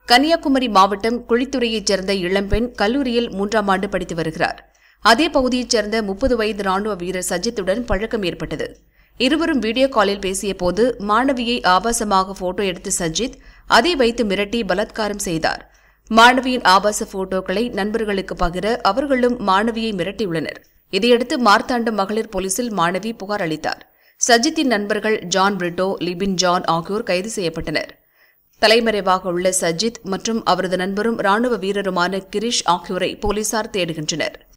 கன்னியாகுமரி மாவட்டம் குழித்துறையைச் சேர்ந்த இளம்பெண் கல்லூரியில் மூன்றாம் ஆண்டு படித்து வருகிறார் அதே பகுதியைச் சேர்ந்த முப்பது வயது ராணுவ வீரர் சஜித்துடன் பழக்கம் ஏற்பட்டது இருவரும் வீடியோ காலில் பேசியபோது மாணவியை ஆபாசமாக போட்டோ எடுத்த சஜித் அதை வைத்து மிரட்டி பலாத்காரம் செய்தார் மாணவியின் ஆபாச போட்டோக்களை நண்பர்களுக்கு பகிர அவர்களும் மாணவியை மிரட்டியுள்ளனர் இதையடுத்து மார்த்தாண்டம் மகளிர் போலீசில் மாணவி புகார் அளித்தார் சஜித்தின் நண்பர்கள் ஜான் பிரிட்டோ லிபின் ஜான் ஆகியோர் கைது செய்யப்பட்டனர் தலைமறைவாக உள்ள சஜித் மற்றும் அவரது நண்பரும் ராணுவ வீரருமான கிரிஷ் ஆகியோரை போலீசார் தேடுகின்றனர்